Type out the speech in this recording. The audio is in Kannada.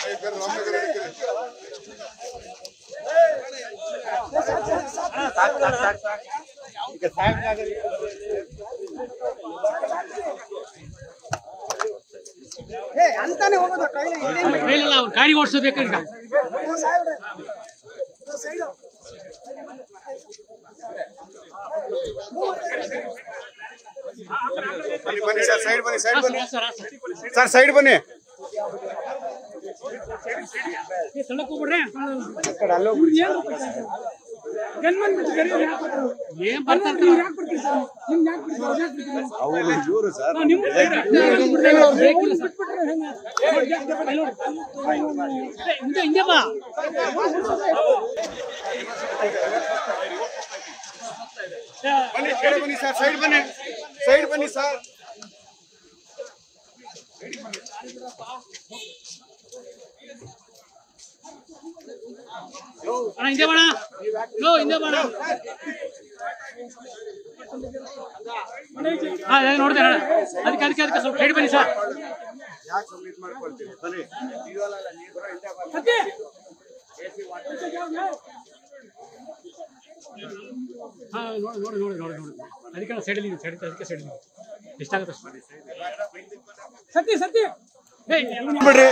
ಏ ಅಂತಾನೆ ಹೋಗೋದು ಕೈಲಿ ಇಲ್ಲಿಂದ ಮೇಲಿಲ್ಲ ಅವ್ರು ಗಾಡಿ ಓಡಿಸಬೇಕು ಈಗ ಓ, ಸಾಯ್ಬ್ರೆ. ಓ, ಸೈಡು. ಬನ್ನಿ ಬನ್ನಿ ಸರ್ ಸೈಡ್ ಬನ್ನಿ ಸೈಡ್ ಬನ್ನಿ ಸರ್ ಸೈಡ್ ಬನ್ನಿ ತಳಕ್ ಹೋಗ್ಬಿಡ್ರಿ ಗನ್ಮನ್ ಬಿಟ್ಟು ಗರಿ ಅವ್ರು ಯಾಕ್ ಬರ್ತಾರೆ? ಏನ್ ಬರ್ತಾರೆ ನೀವ್ ಯಾಕ್ ಬರ್ತೀರಿ ಸರ್? ನಿಮ್ಗ್ ಯಾಕ್ ಬಿಡ್ತೀರಿ? ಅವ್ರ್ ಯಾಕ್ ಬಿಡ್ತೀರಿ? ಅವರು ಇವರು ಸರ್ ನಿಮ್ಗ್ ಬಿಟ್ಬಿಟ್ರೆ ಹೆಂಗೆ? ಹಿಂದೆ ಹಿಂದೆ ಬಾ ಬನ್ನಿ ಸೈಡ್ ಬನ್ನಿ ಸರ್ ಸೈಡ್ ಬನ್ನಿ ಸೈಡ್ ಬನ್ನಿ ಸರ್ ಅಣ್ಣ ಹಿಂದೆ ಬಾಣ ಲೋ ಹಿಂದೆ ಬಾಣ ಹಾ ಅದೇ ನೋಡ್ದೆ ಅಣ್ಣ ಅದಕ್ಕೆ ಅದಕ್ಕೆ ಅದಕ್ಕೆ ಸ್ವಲ್ಪ ಸೈಡ್ ಬನ್ನಿ ಸರ್ ಯಾಕೆ ಸಬ್ಮಿಟ್ ಮಾಡ್ಕೊಳ್ತೀರಿ ಬನ್ನಿ ಸತ್ಯ? ಹಾ ನೋಡಿ ನೋಡಿ ನೋಡಿ ನೋಡಿ ನೋಡಿ ಅದಕ್ಕೆ ನಾನು ಸೈಡಲ್ಲಿ ಸೈಡ್ ಅದಕ್ಕೆ ಸೈಡ್ ಎಷ್ಟಾಗುತ್ತೆ ಅಷ್ಟು ಮಾಡಿ ಸತ್ಯ ಸತ್ಯ ಏಯ್ ಬಿಡ್ರಿ